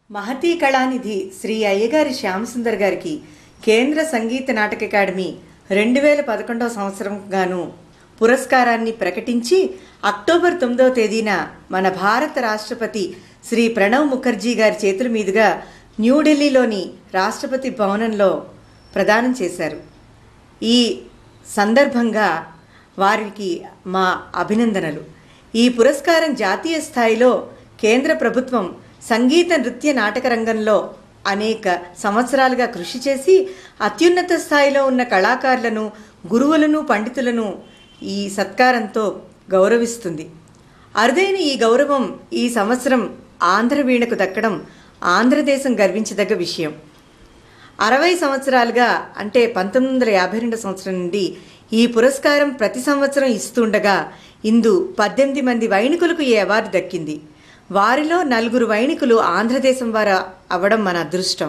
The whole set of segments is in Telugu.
మహతీ కళానిధి శ్రీ అయ్యగారి శ్యామసుందర్ గారికి కేంద్ర సంగీత నాటక అకాడమీ రెండు వేల పదకొండవ సంవత్సరం గాను పురస్కారాన్ని ప్రకటించి అక్టోబర్ తొమ్మిదవ తేదీన మన భారత రాష్ట్రపతి శ్రీ ప్రణవ్ ముఖర్జీ గారి చేతుల మీదుగా న్యూఢిల్లీలోని రాష్ట్రపతి భవనంలో ప్రదానం చేశారు ఈ సందర్భంగా వారికి మా అభినందనలు ఈ పురస్కారం జాతీయ స్థాయిలో కేంద్ర ప్రభుత్వం సంగీత నృత్య నాటక రంగంలో అనేక సంవత్సరాలుగా కృషి చేసి అత్యున్నత స్థాయిలో ఉన్న కళాకారులను గురువులను పండితులను ఈ సత్కారంతో గౌరవిస్తుంది అరుదైన ఈ గౌరవం ఈ సంవత్సరం ఆంధ్ర వీణకు దక్కడం ఆంధ్రదేశం గర్వించదగ్గ విషయం అరవై సంవత్సరాలుగా అంటే పంతొమ్మిది వందల యాభై రెండు సంవత్సరం నుండి ఈ పురస్కారం ప్రతి సంవత్సరం ఇస్తుండగా ఇందు పద్దెనిమిది మంది వైణికులకు ఈ అవార్డు దక్కింది వారిలో నలుగురు వైణికులు ఆంధ్రదేశం వారు అవ్వడం మన అదృష్టం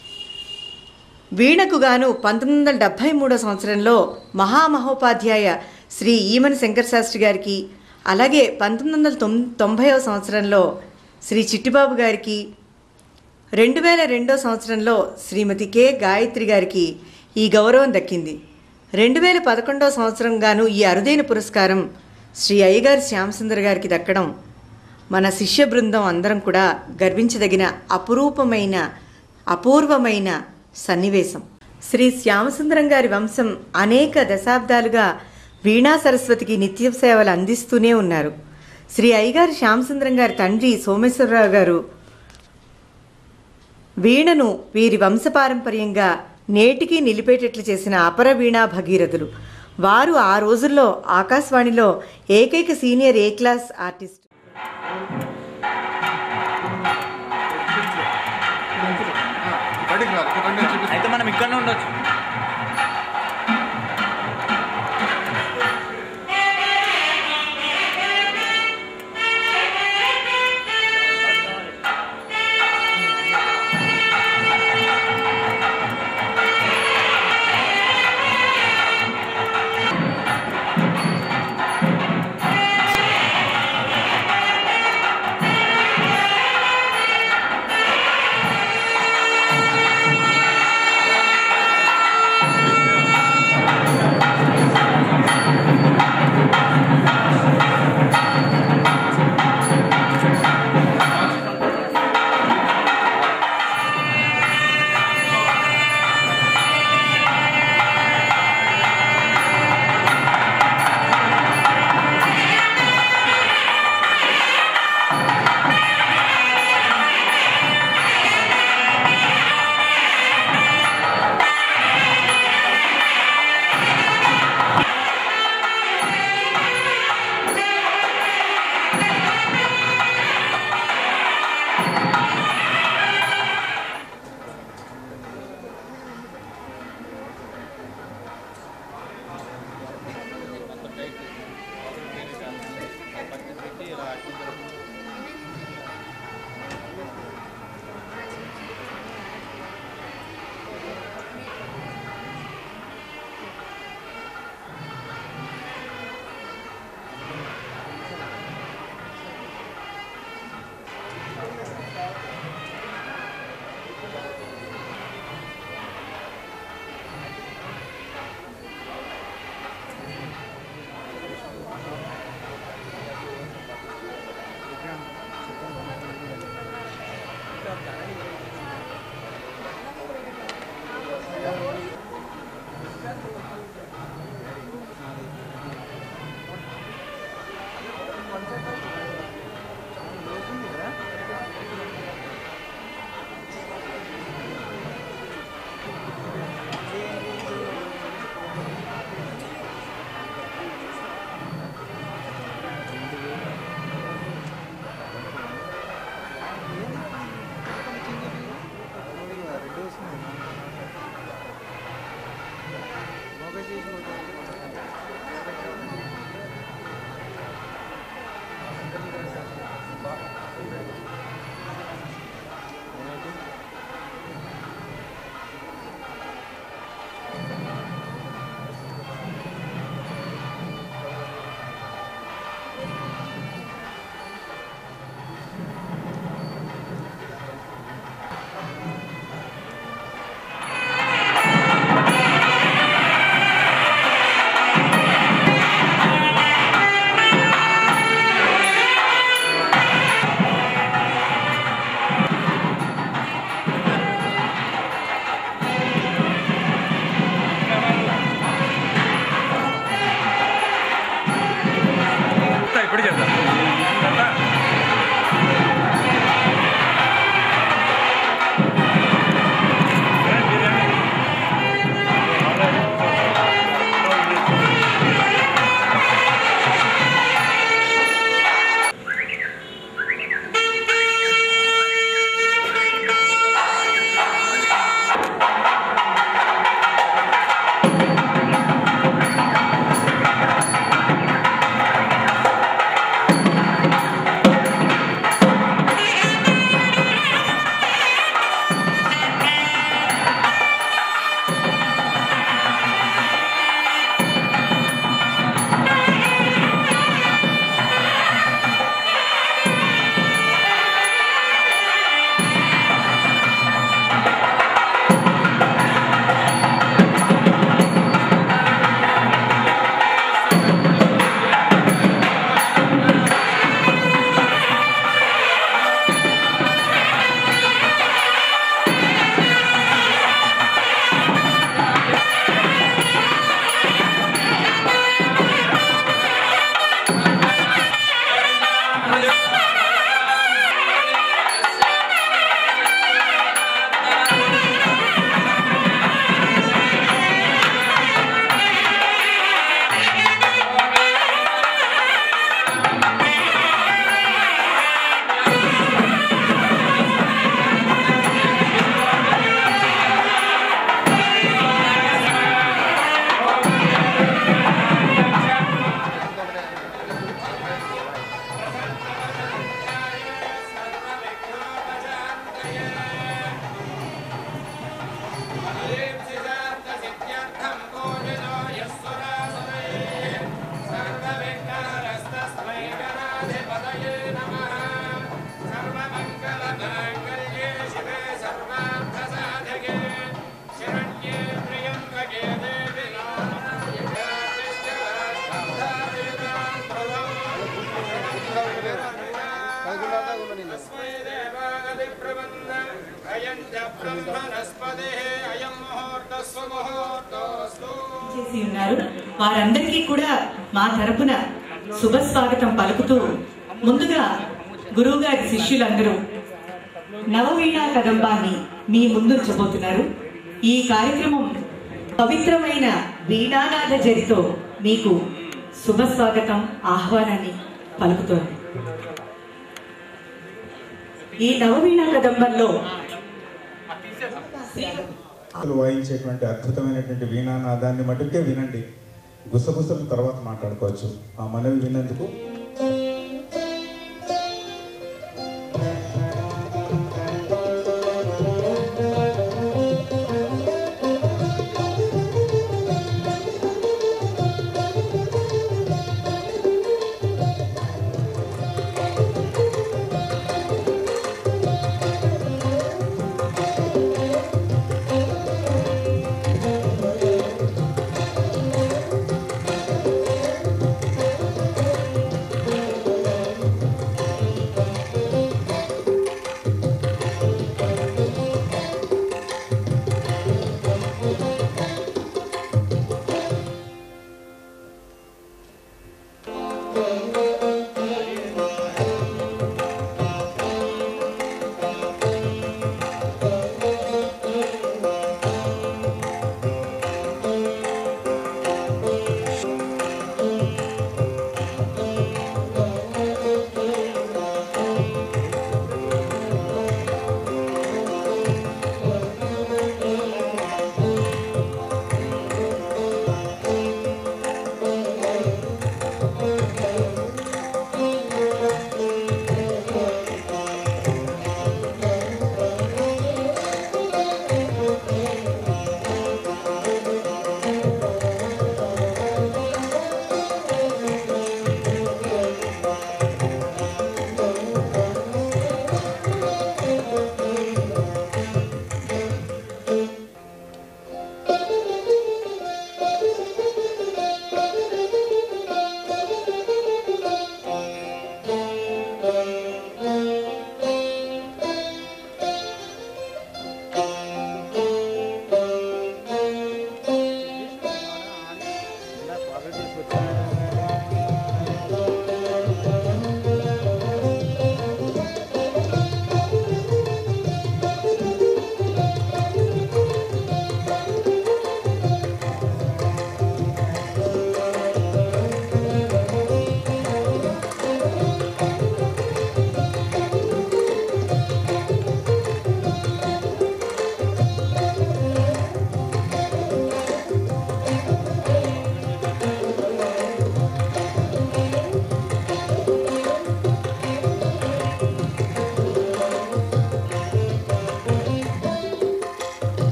వీణకు గాను పంతొమ్మిది వందల డెబ్భై మూడో సంవత్సరంలో మహామహోపాధ్యాయ శ్రీ ఈమన శంకర శాస్త్రి గారికి అలాగే పంతొమ్మిది వందల తొం తొంభైవ సంవత్సరంలో శ్రీ చిట్టిబాబు గారికి రెండు వేల రెండో సంవత్సరంలో శ్రీమతి కె గాయత్రి గారికి ఈ గౌరవం దక్కింది రెండు వేల పదకొండవ సంవత్సరం గాను ఈ అరుదైన పురస్కారం శ్రీ అయ్యగారి శ్యామసుందర్ గారికి దక్కడం మన శిష్య బృందం అందరం కూడా గర్వించదగిన అపురూపమైన అపూర్వమైన సన్నివేశం శ్రీ శ్యామసుందరం గారి వంశం అనేక దశాబ్దాలుగా వీణా సరస్వతికి నిత్య సేవలు అందిస్తూనే ఉన్నారు శ్రీ అయ్యగారి శ్యామసుందరం గారి తండ్రి సోమేశ్వరరావు గారు వీణను వీరి వంశపారంపర్యంగా నేటికి నిలిపేటట్లు చేసిన అపర వీణా భగీరథులు వారు ఆ రోజుల్లో ఆకాశవాణిలో ఏకైక సీనియర్ ఏ క్లాస్ ఆర్టిస్ట్ బయటికి రాదు ఇక్కడ రండి, చూపిస్తాను. అయితే మనం ఇక్కడనే ఉండొచ్చు ఆ చేసి ఉన్నారు వారందరికీ కూడా మా తరపున శుభ స్వాగతం పలుకుతూ ముందుగా గురువు గారి శిష్యులందరూ నవవీణా కదంబాన్ని మీ ముందుంచబోతున్నారు ఈ కార్యక్రమం పవిత్రమైన వీణానాథ జరితో మీకు శుభ స్వాగతం ఆహ్వానాన్ని పలుకుతోంది ఈ నవవీణా కదంబంలో అసలు వాయించేటువంటి అద్భుతమైనటువంటి వీణానాదాన్ని మటుకే వినండి గుసగుసలు తర్వాత మాట్లాడుకోవచ్చు ఆ మనవి విన్నందుకు శ్రీ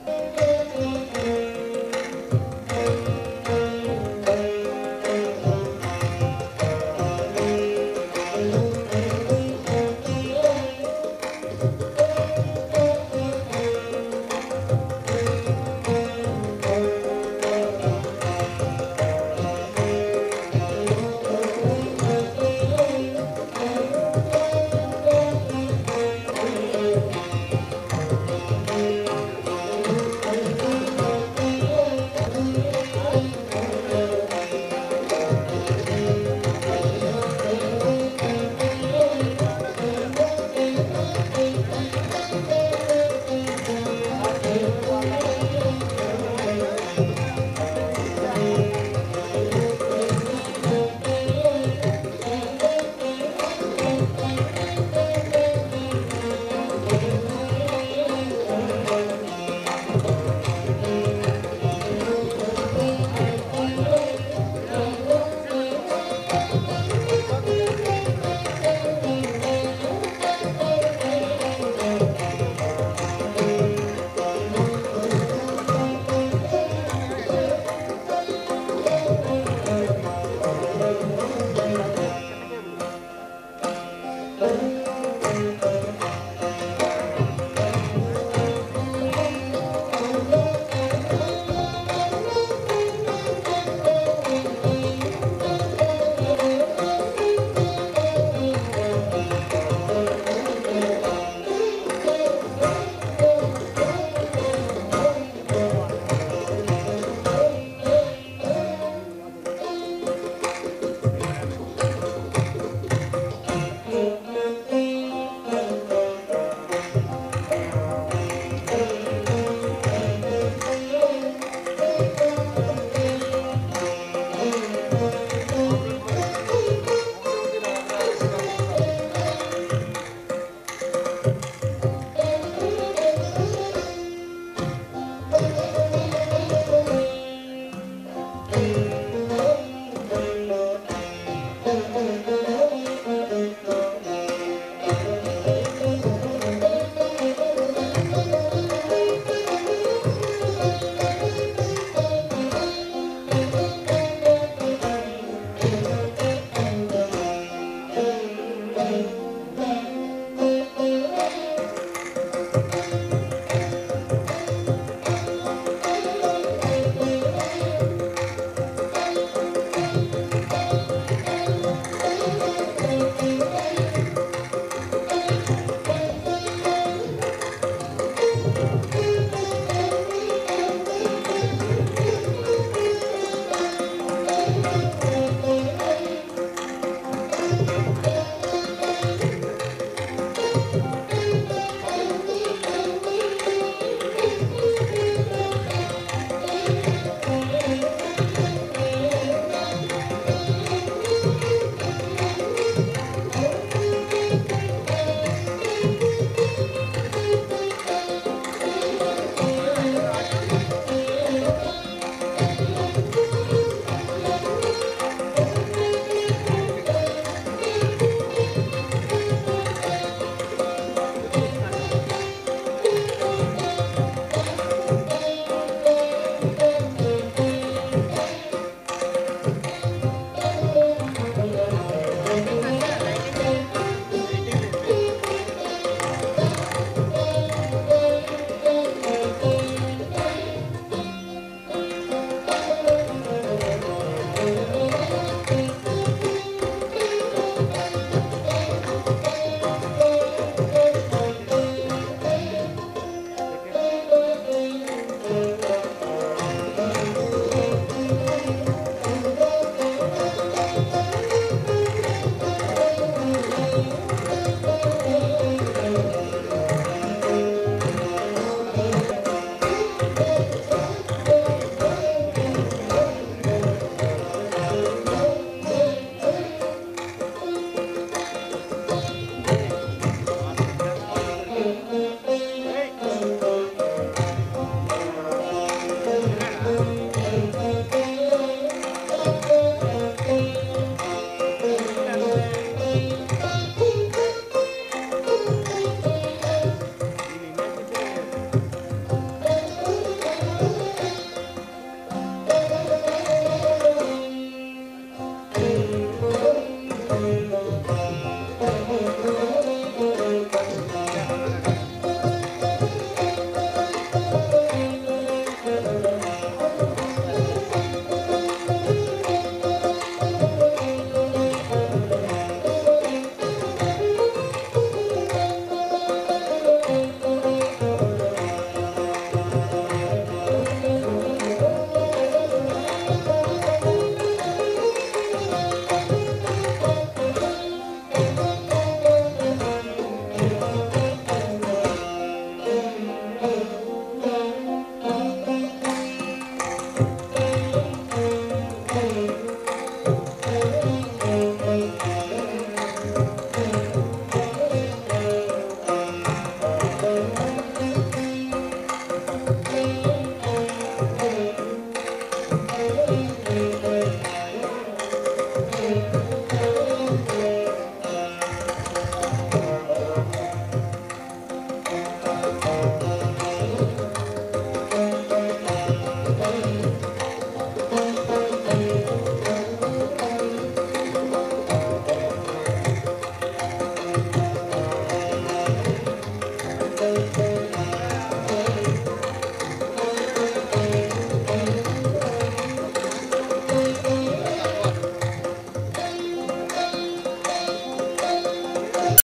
ఆ